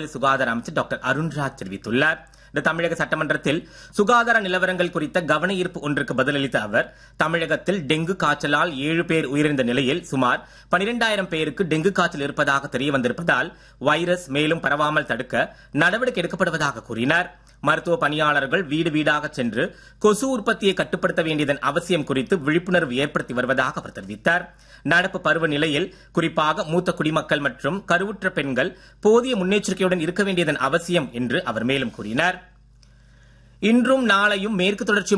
மாநில சுகாதார அமைச்சர் டாக்டர் அருண்ராஜ் தெரிவித்துள்ளார் இந்த தமிழக சட்டமன்றத்தில் சுகாதார நிலவரங்கள் குறித்த கவன ஈர்ப்பு ஒன்றுக்கு பதிலளித்த அவர் தமிழகத்தில் டெங்கு காய்ச்சலால் ஏழு பேர் உயிரிழந்த நிலையில் சுமார் பனிரெண்டாயிரம் பேருக்கு டெங்கு காய்ச்சல் இருப்பதாக தெரிய வந்திருப்பதால் வைரஸ் மேலும் பரவாமல் தடுக்க நடவடிக்கை எடுக்கப்படுவதாக கூறினார் மருத்துவ பணியாளர்கள் வீடு வீடாக சென்று கொசு உற்பத்தியை கட்டுப்படுத்த வேண்டியதன் அவசியம் குறித்து விழிப்புணர்வு ஏற்படுத்தி வருவதாக அவர் தெரிவித்தார் நடப்பு பருவ நிலையில் குறிப்பாக மூத்த குடிமக்கள் மற்றும் கருவுற்ற பெண்கள் போதிய முன்னெச்சரிக்கையுடன் இருக்க வேண்டியதன் அவசியம் என்று அவர் மேலும் கூறினார் இன்றும் நாளையும் மேற்கு தொடர்ச்சி